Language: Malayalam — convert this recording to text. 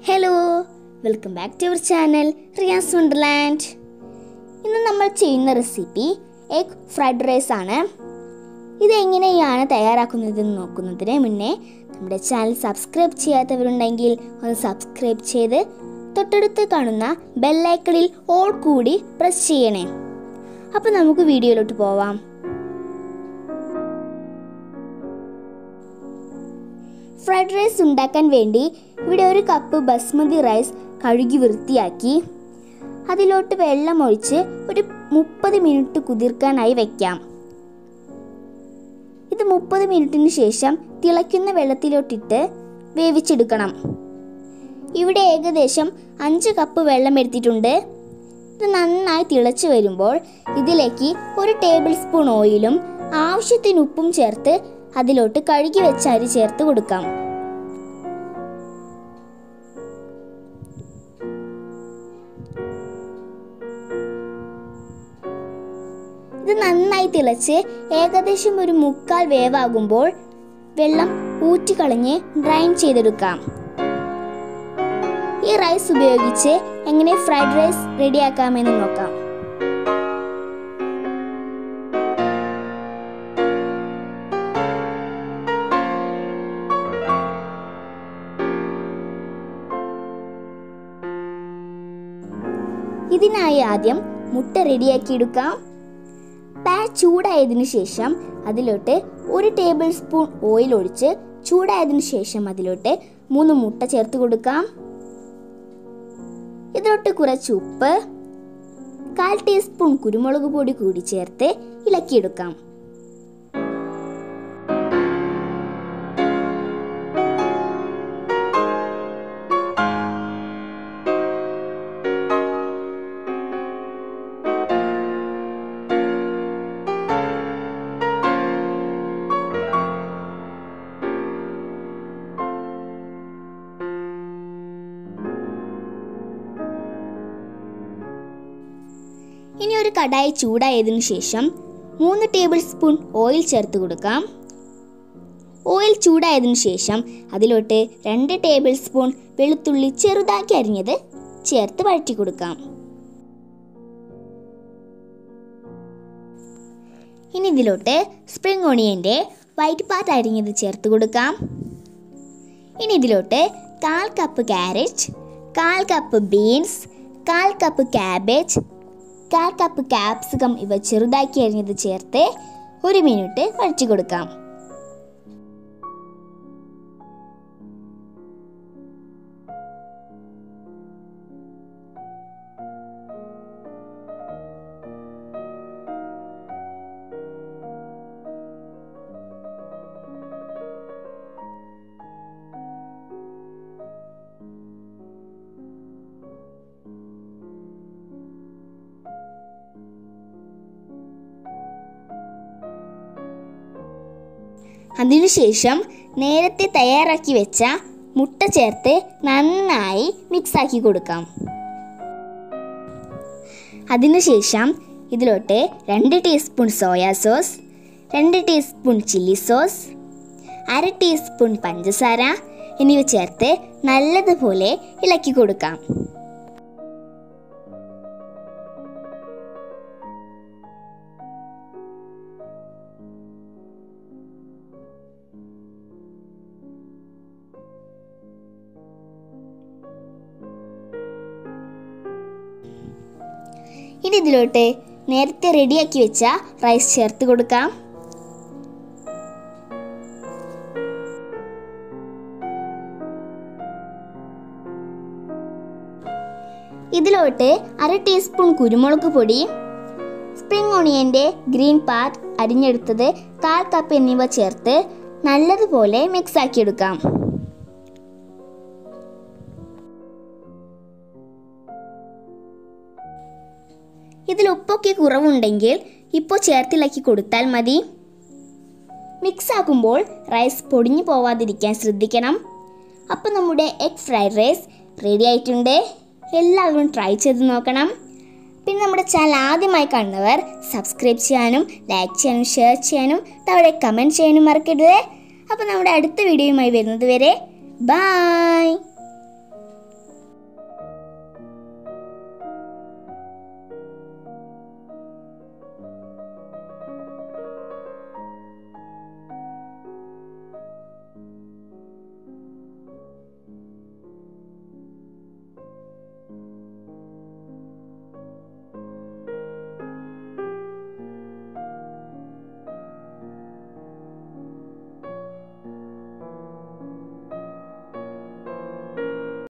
hello welcome back to our channel Riyas Wonderland ഇന്ന് നമ്മൾ ചെയ്യുന്ന റെസിപ്പി എഗ് ഫ്രൈഡ് റൈസ് ആണ് ഇതെങ്ങനെയാണ് തയ്യാറാക്കുന്നതെന്ന് നോക്കുന്നതിന് മുന്നേ നമ്മുടെ ചാനൽ സബ്സ്ക്രൈബ് ചെയ്യാത്തവരുണ്ടെങ്കിൽ ഒന്ന് സബ്സ്ക്രൈബ് ചെയ്ത് തൊട്ടടുത്ത് കാണുന്ന ബെല്ലൈക്കണിൽ ഓൾ കൂടി പ്രസ് ചെയ്യണേ അപ്പോൾ നമുക്ക് വീഡിയോയിലോട്ട് പോവാം ഫ്രൈഡ് റൈസ് ഉണ്ടാക്കാൻ വേണ്ടി ഇവിടെ ഒരു കപ്പ് ബസ്മതി റൈസ് കഴുകി വൃത്തിയാക്കി അതിലോട്ട് വെള്ളം ഒഴിച്ച് ഒരു മുപ്പത് മിനിറ്റ് കുതിർക്കാനായി വെക്കാം ഇത് മുപ്പത് മിനിറ്റിന് ശേഷം തിളയ്ക്കുന്ന വെള്ളത്തിലോട്ടിട്ട് വേവിച്ചെടുക്കണം ഇവിടെ ഏകദേശം അഞ്ച് കപ്പ് വെള്ളം എടുത്തിട്ടുണ്ട് ഇത് നന്നായി തിളച്ച് വരുമ്പോൾ ഇതിലേക്ക് ഒരു ടേബിൾ സ്പൂൺ ഓയിലും ആവശ്യത്തിന് ഉപ്പും ചേർത്ത് അതിലോട്ട് കഴുകി വെച്ച അരി ചേർത്ത് കൊടുക്കാം ഇത് നന്നായി തിളച്ച് ഏകദേശം ഒരു മുക്കാൽ വേവാകുമ്പോൾ വെള്ളം ഊറ്റിക്കളഞ്ഞ് ഡ്രൈൻ ചെയ്തെടുക്കാം ഈ റൈസ് ഉപയോഗിച്ച് എങ്ങനെ ഫ്രൈഡ് റൈസ് റെഡിയാക്കാമെന്ന് നോക്കാം ഇതിനായി ആദ്യം മുട്ട റെഡിയാക്കി എടുക്കാം പാൻ ചൂടായതിനു ശേഷം അതിലോട്ട് ഒരു ടേബിൾ സ്പൂൺ ഓയിൽ ഒഴിച്ച് ചൂടായതിനു ശേഷം അതിലോട്ട് മൂന്ന് മുട്ട ചേർത്ത് കൊടുക്കാം ഇതിലോട്ട് കുറച്ച് ഉപ്പ് കാൽ ടീസ്പൂൺ കുരുമുളക് പൊടി കൂടി ചേർത്ത് ഇളക്കിയെടുക്കാം ഇനി ഒരു കടായി ചൂടായതിനു ശേഷം മൂന്ന് ടേബിൾ സ്പൂൺ ഓയിൽ ചേർത്ത് കൊടുക്കാം ഓയിൽ ചൂടായതിനു ശേഷം അതിലോട്ട് രണ്ട് ടേബിൾ സ്പൂൺ വെളുത്തുള്ളി ചെറുതാക്കി അരിഞ്ഞത് ചേർത്ത് വഴറ്റി കൊടുക്കാം ഇനി ഇതിലോട്ട് സ്പ്രിംഗ് ഓണിയൻ്റെ വൈറ്റ് പാർട്ട് അരിഞ്ഞത് ചേർത്ത് കൊടുക്കാം ഇനി ഇതിലോട്ട് കാൽ കപ്പ് ക്യാരറ്റ് കാൽ കപ്പ് ബീൻസ് കാൽ കപ്പ് ക്യാബേജ് കാൽ കപ്പ് ക്യാപ്സിക്കം ഇവ ചെറുതാക്കി അരിഞ്ഞത് ചേർത്ത് ഒരു മിനിറ്റ് വഴറ്റി കൊടുക്കാം അതിനുശേഷം നേരത്തെ തയ്യാറാക്കി വെച്ച മുട്ട ചേർത്ത് നന്നായി മിക്സാക്കി കൊടുക്കാം അതിനുശേഷം ഇതിലോട്ട് രണ്ട് ടീസ്പൂൺ സോയാ സോസ് രണ്ട് ടീസ്പൂൺ ചില്ലി സോസ് അര ടീസ്പൂൺ പഞ്ചസാര എന്നിവ ചേർത്ത് നല്ലതുപോലെ ഇളക്കി കൊടുക്കാം ഇനി ഇതിലോട്ട് നേരത്തെ റെഡിയാക്കി വെച്ച റൈസ് ചേർത്ത് കൊടുക്കാം ഇതിലോട്ട് അര ടീസ്പൂൺ കുരുമുളക് പൊടി സ്പ്രിംഗ് ഓണിയൻ്റെ ഗ്രീൻ പാർട്ട് അരിഞ്ഞെടുത്തത് കാൽ കപ്പ് എന്നിവ ചേർത്ത് നല്ലതുപോലെ മിക്സ് ആക്കിയെടുക്കാം ഇതിൽ ഉപ്പൊക്കെ കുറവുണ്ടെങ്കിൽ ഇപ്പോൾ ചേർത്തിളക്കി കൊടുത്താൽ മതി മിക്സ് ആക്കുമ്പോൾ റൈസ് പൊടിഞ്ഞു പോവാതിരിക്കാൻ ശ്രദ്ധിക്കണം അപ്പോൾ നമ്മുടെ എഗ് ഫ്രൈഡ് റൈസ് റെഡി ആയിട്ടുണ്ട് എല്ലാവരും ട്രൈ ചെയ്ത് നോക്കണം പിന്നെ നമ്മുടെ ചാനൽ ആദ്യമായി കാണുന്നവർ സബ്സ്ക്രൈബ് ചെയ്യാനും ലൈക്ക് ചെയ്യാനും ഷെയർ ചെയ്യാനും താഴെ കമൻറ്റ് ചെയ്യാനും മറക്കരുത് അപ്പോൾ നമ്മുടെ അടുത്ത വീഡിയോയുമായി വരുന്നത് വരെ ബായ്